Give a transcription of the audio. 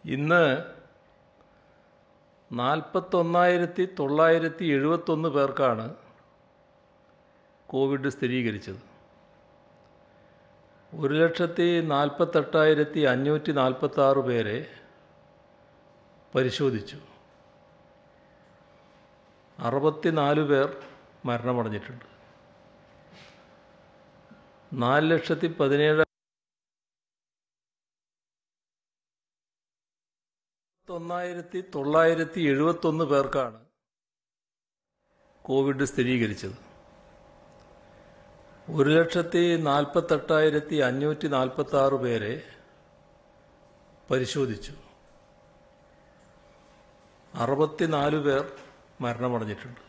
ഇന്ന് നാൽപ്പത്തൊന്നായിരത്തി തൊള്ളായിരത്തി എഴുപത്തൊന്ന് പേർക്കാണ് കോവിഡ് സ്ഥിരീകരിച്ചത് ഒരു ലക്ഷത്തി നാൽപ്പത്തെട്ടായിരത്തി അഞ്ഞൂറ്റി നാൽപ്പത്താറ് പേരെ പരിശോധിച്ചു അറുപത്തിനാല് പേർ മരണമടഞ്ഞിട്ടുണ്ട് നാല് ലക്ഷത്തി പതിനേഴ് ഒന്നായിരത്തി തൊള്ളായിരത്തി എഴുപത്തൊന്ന് പേർക്കാണ് കോവിഡ് സ്ഥിരീകരിച്ചത് ഒരു ലക്ഷത്തി നാൽപ്പത്തെട്ടായിരത്തി അഞ്ഞൂറ്റി നാൽപ്പത്തി ആറ് പേരെ പരിശോധിച്ചു അറുപത്തിനാല് പേർ മരണമടഞ്ഞിട്ടുണ്ട്